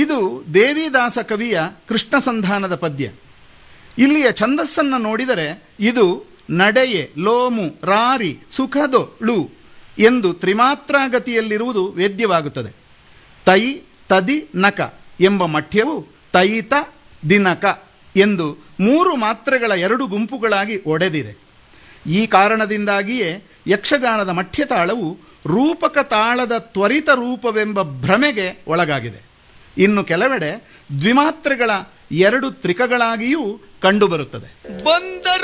ಇದು ದೇವಿದಾಸ ಕವಿಯ ಕೃಷ್ಣ ಸಂಧಾನದ ಪದ್ಯ ಇಲ್ಲಿಯ ಛಂದಸ್ಸನ್ನು ನೋಡಿದರೆ ಇದು ನಡೆಯೆ ಲೋಮು ರಾರಿ ಸುಖದೊ ಳು ಎಂದು ತ್ರಿಮಾತ್ರಾಗತಿಯಲ್ಲಿರುವುದು ವೇದ್ಯವಾಗುತ್ತದೆ ತೈ ತದಿ ನಕ ಎಂಬ ಮಠ್ಯವು ತೈತ ದಿನಕ ಎಂದು ಮೂರು ಮಾತ್ರೆಗಳ ಎರಡು ಗುಂಪುಗಳಾಗಿ ಒಡೆದಿದೆ ಈ ಕಾರಣದಿಂದಾಗಿಯೇ ಯಕ್ಷಗಾನದ ಮಠ್ಯ ತಾಳವು ರೂಪಕ ತಾಳದ ತ್ವರಿತ ರೂಪವೆಂಬ ಭ್ರಮೆಗೆ ಒಳಗಾಗಿದೆ ಇನ್ನು ಕೆಲವೆಡೆ ದ್ವಿಮಾತ್ರೆಗಳ ಎರಡು ತ್ರಿಕಗಳಾಗಿಯೂ ಕಂಡುಬರುತ್ತದೆ ಬಂದರು